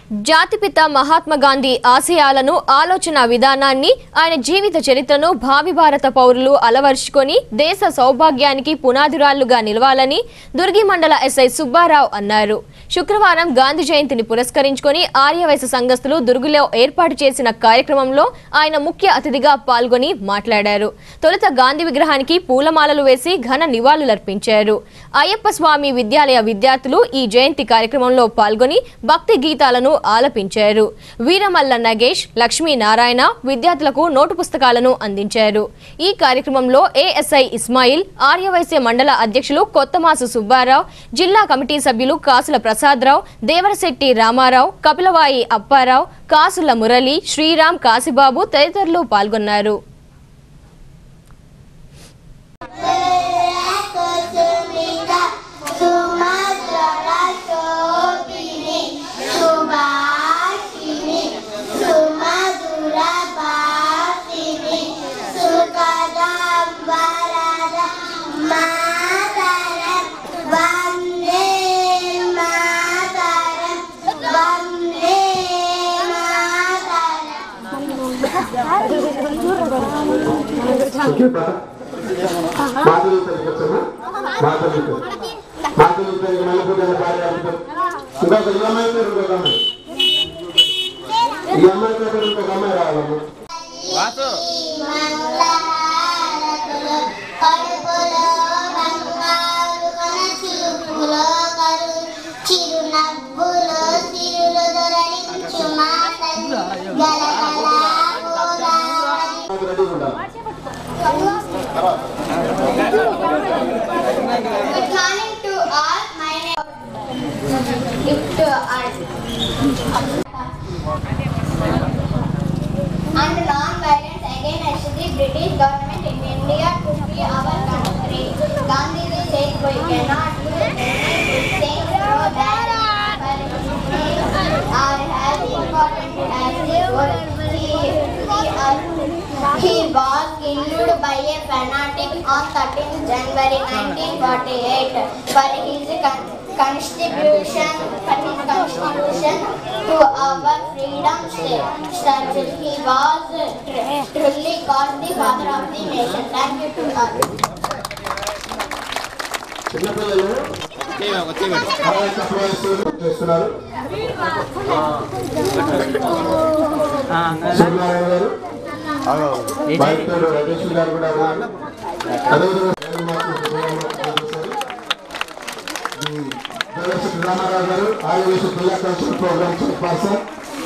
జాతిపిత మహాత్మా గాంధీ ఆశయాలను ఆలోచన విధానాన్ని ఆయన జీవిత చరిత్రను భావి భారత పౌరులు అలవర్చుకొని దేశ సౌభాగ్యానికి పునాదిరాళ్లుగా నిలవాలని దుర్గి మండల ఎస్ఐ సుబ్బారావు అన్నారు శుక్రవారం గాంధీ జయంతిని పురస్కరించుకొని ఆర్యవైశ్య సంఘస్థులు దుర్గులో ఏర్పాటు చేసిన కార్యక్రమంలో ఆయన ముఖ్య అతిథిగా పాల్గొని మాట్లాడారు తొలుత గాంధీ విగ్రహానికి పూలమాలలు వేసి ఘన నివాళులర్పించారు అయ్యప్ప స్వామి విద్యాలయ విద్యార్థులు ఈ జయంతి కార్యక్రమంలో పాల్గొని భక్తి గీతాలను ఆలపించారు వీరమల్ల నగేష్ లక్ష్మీనారాయణ విద్యార్థులకు నోటు పుస్తకాలను అందించారు ఈ కార్యక్రమంలో ఏఎస్ఐ ఇస్మాయిల్ ఆర్యవైశ్య మండల అధ్యక్షులు కొత్తమాసు సుబ్బారావు జిల్లా కమిటీ సభ్యులు కాసుల ప్రసాదరావు దేవరశెట్టి రామారావు కపిలవాయి అప్పారావు కాసుల మురళి శ్రీరామ్ కాశీబాబు తదితరులు పాల్గొన్నారు కుసుమిత సుమధుర శోభిని సుభాషిణి సుమధుర భాషిణి సుఖదం వరద మాతరం వందే మాతరం వందే మాతరం ఓకే బా మాధవి తల్లికి వచ్చామా మాధవి మాధవి తల్లికి మల్లెపూజల భార్య అడుగుతాం ఇంకొక ఈ అమ్మాయి పేరు ఇంకొక అమ్మాయి ఈ అమ్మాయి పేరు ఇంకొక అమ్మాయి రావాలమ్మా మంగళహారతులు కడుపులో బంగారు కొన చిలుపులో కడు చిరునవ్వులో సిరులు దొరలించు మాటలు గలగల గోదావరి నాకు రెడీగా ఉండాలి Good morning to all. My name is to all. And non-violence against the British government in India to free our country. Gandhi said we cannot do anything so that are as important as the world. He, he, he was killed by a fanatic on 13th January 1948 for his con- contribution for his contribution to our freedom struggle. He was tr- truly called the father of the nation. Thank you to all. చిన్నపిల్లలు బాగా తక్కువ చేస్తున్నారు సూర్యనారాయణ గారు వైద్యుడు రమేష్ గారు కూడా ఉన్నారు అదేవిధంగా వేలు మాత్రం సుబ్రహ్మణ్యం గారు చేశారు. ఈ దేవశ్రీ రామారావు గారు ఆయుర్వేద జిల్లా cultural programme chairperson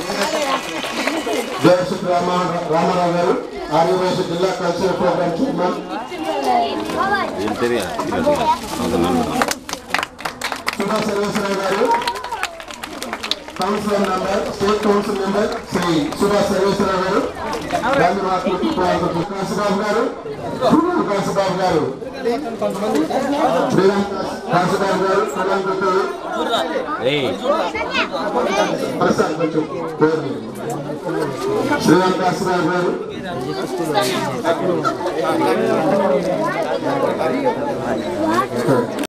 Devashri Rama Ramarao గారు ఆయుర్వేద జిల్లా cultural programme chairman Sudha Sarveswararao గారు councillor member state council member Shri Subha Sarveswararao గారు గాంధీ మహాత్మ కాశీబాబు గారు శ్రీరామ్ కాశీబాబు గారు శ్రీరామ్ కాశీబాబు గారు శ్రీరామ్ గుంటూరు ప్రసాద్ కొంచెం పేరు మీద. శ్రీరామ్ కాశీబాబు గారు